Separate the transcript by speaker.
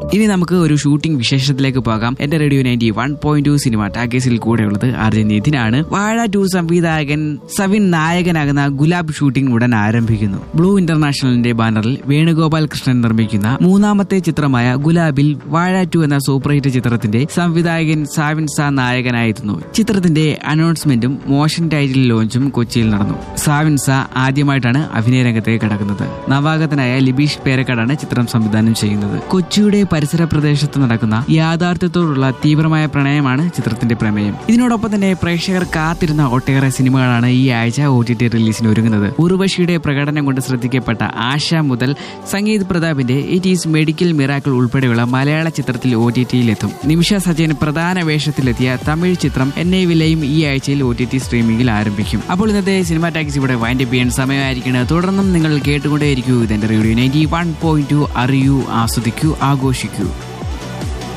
Speaker 1: ഇനി നമുക്ക് ഒരു ഷൂട്ടിംഗ് വിശേഷത്തിലേക്ക് പോകാം എന്റെ radio ninety one point two cinema ടാക്കേസിൽ കൂടെയുള്ളത് ആർജൻ നിതിനാണ് വാഴ ടു സംവിധായകൻ സവിൻ നായകനാകുന്ന ഗുലാബ് ഷൂട്ടിംഗ് ഉടൻ ആരംഭിക്കുന്നു ബ്ലൂ ഇന്റർനാഷണലിന്റെ ബാനറിൽ വേണുഗോപാൽ കൃഷ്ണൻ നിർമ്മിക്കുന്ന മൂന്നാമത്തെ ചിത്രമായ ഗുലാബിൽ വാഴ ടു എന്ന സൂപ്പർ ഹിറ്റ് ചിത്രത്തിന്റെ സംവിധായകൻ സാവിൻ സാ നായകനായിരുന്നു ചിത്രത്തിന്റെ അനൗൺസ്മെന്റും മോഷൻ ടൈറ്റിൽ ലോഞ്ചും കൊച്ചിയിൽ നടന്നു സാവിൻ സാ ആദ്യമായിട്ടാണ് അഭിനയ രംഗത്തേക്ക് കടക്കുന്നത് നവാഗതനായ ലിബീഷ് പേരക്കാടാണ് ചിത്രം സംവിധാനം ചെയ്യുന്നത് കൊച്ചിയുടെ പരിസര പ്രദേശത്ത് നടക്കുന്ന യാഥാർത്ഥ്യത്തോടുള്ള തീവ്രമായ പ്രണയമാണ് ചിത്രത്തിന്റെ പ്രമേയം ഇതിനോടൊപ്പം തന്നെ പ്രേക്ഷകർ കാത്തിരുന്ന ഒട്ടേറെ സിനിമകളാണ് ഈ ആഴ്ച ഒ ടി ടി റിലീസിന് ഒരുങ്ങുന്നത് ഉർവശിയുടെ പ്രകടനം കൊണ്ട് ശ്രദ്ധിക്കപ്പെട്ട ആശ മുതൽ സംഗീത് പ്രതാപിന്റെ ഇറ്റ് ഈസ് മെഡിക്കൽ മിറാക്കിൾ ഉൾപ്പെടെയുള്ള മലയാള ചിത്രത്തിൽ ഒ ടി ടിയിലെത്തും നിമിഷ സജയൻ പ്രധാന വേഷത്തിലെത്തിയ തമിഴ് ചിത്രം എന്നെ വിലയും ഈ ആഴ്ചയിൽ ഒ ടി ടി സ്ട്രീമിംഗിൽ ആരംഭിക്കും അപ്പോൾ ഇന്നത്തെ സിനിമ ടാക്സ് ഇവിടെ വൈൻഡ് അപ്പ് ചെയ്യാൻ സമയമായിരിക്കുന്നത് തുടർന്നും നിങ്ങൾ കേട്ടുകൊണ്ടേയിരിക്കൂ ഇതെന്റെ radio ninety one point two അറിയൂ ആസ്വദിക്കൂ ആഘോഷിക്കൂ